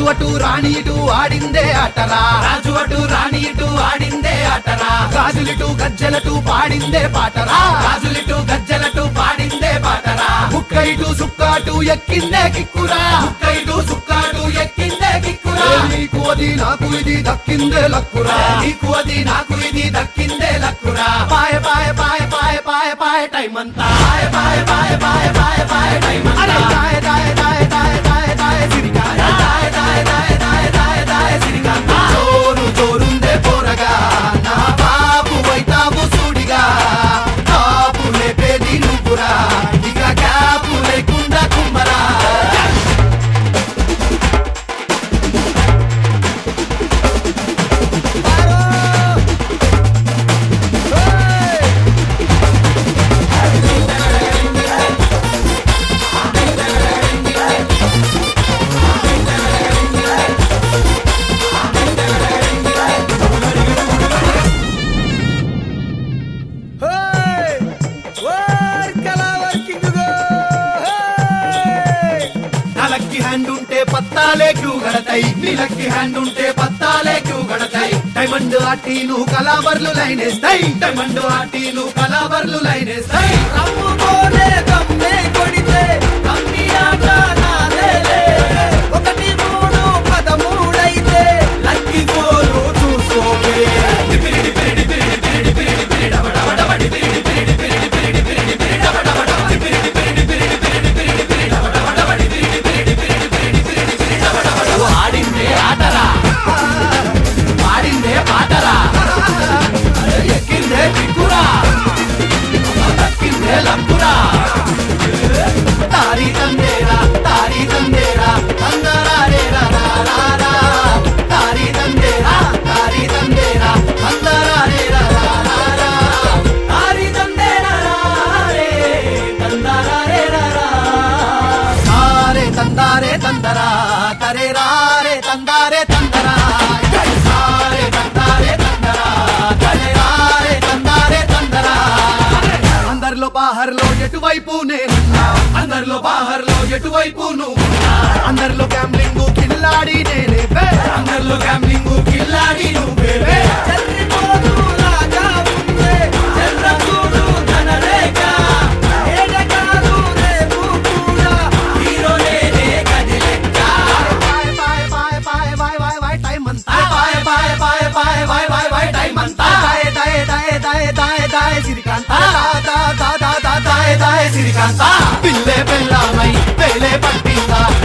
అటు రాణి ఇటు ఆడిందే ఆటరా రాజు అటు రాణి ఇటు ఆడిందే ఆటరా గాజులిటు గజ్జలటు పాడిందే పాటరా రాజులిటు గజ్జలటు పాడిందే పాటరా ముక్క ఇటు సుక్కాటు ఎక్కిందే కిక్కురా ముక్కైటు సుక్కాటు ఎక్కిందే కిక్కురా ఏ నీకు అది నాకు ఇది దక్కిందే లక్కురా నీకు అది నాకు ఇది దక్కిందే లక్కురా పాయ పాయ పాయ పాయ పాయ పాయ టైం అంతా పాయ పాయ పాయ పాయ పాయ పాయ టైం అరే అంతా. దాయ దాయ దాయ దాయ దాయ దాయ సిరికాయ దాయ దాయ దాయ దాయ దాయ దాయ సిరికాంత. జోరు జోరుందే పోరగా నా బాబు వైతావు సూడిగా కాపు లేపేది నువ్వురా ఇక క్యాపు లేకుండా కుమ్మరా నా లక్కీ హ్యాండ్ ఉంటే పత్తాలే క్యూ గడతాయి నీ లక్కీ హ్యాండ్ ఉంటే పత్తాలే క్యూ గడతాయి డైమండ్ ఆటీలు కలాబర్లు లైనేస్తాయి డైమండ్ ఆటీలు కలాబర్లు లైనేస్తాయి రమ్ముకోలే కమ్మే కొడితే కమ్మి ఆట నాదేలే ఒకటి మూడు పదమూడైతే లక్కీ ఫోరు చూసుకోవే ఆడిందే ఆటరా పాడిందే పాటరా ఎక్కిందే చిక్కురా దక్కిందే లక్కురా తారీ తందేరా తారీ తందేరా అందరా రే రా రా రా రా. తారీ తందేరా తారీ తందేరా అందరా రే రా రా రా రా. తారీ తందేరా రా రే, తందరా రే రా రా. సారే తందారే తందరా తరే రారే తందారే తందరా సారే తందారే తందరా తరే రారే తందారే తందరా అందరిలో బాహర్లో ఎటువైపు నేనున్నా అందరిలో బాహర్లో ఎటువైపు నువ్వు అందరిలో గ్యాంబ్లింగ్ కిల్లాడి నేనే బే. అందరిలో గ్యామ్లింగ్ కిల్లాడి నువ్వేవే చెర్రిపోతూ రాజా ఉందే, చెర్రచూడు ధనరేఖ. ఏడకాదు రేపు కూడా. హీరో నేనే గది లెక్క పాయ్ పాయ్ పాయ్ పాయ్ పాయ్ పాయ్ పాయ్ టైం అంతా. పాయ పాయ పాయ పాయ పాయ పాయ పాయ టైం అంతా దాయ్ దాయ్ దాయ్ దాయ్ దాయ్ దాయ్ సిరికాంత. దా దా దా దా దా దాయ్ దాయ్ శ్రీకాంత పిల్లే పెళ్ళామై పేలే పట్టిందా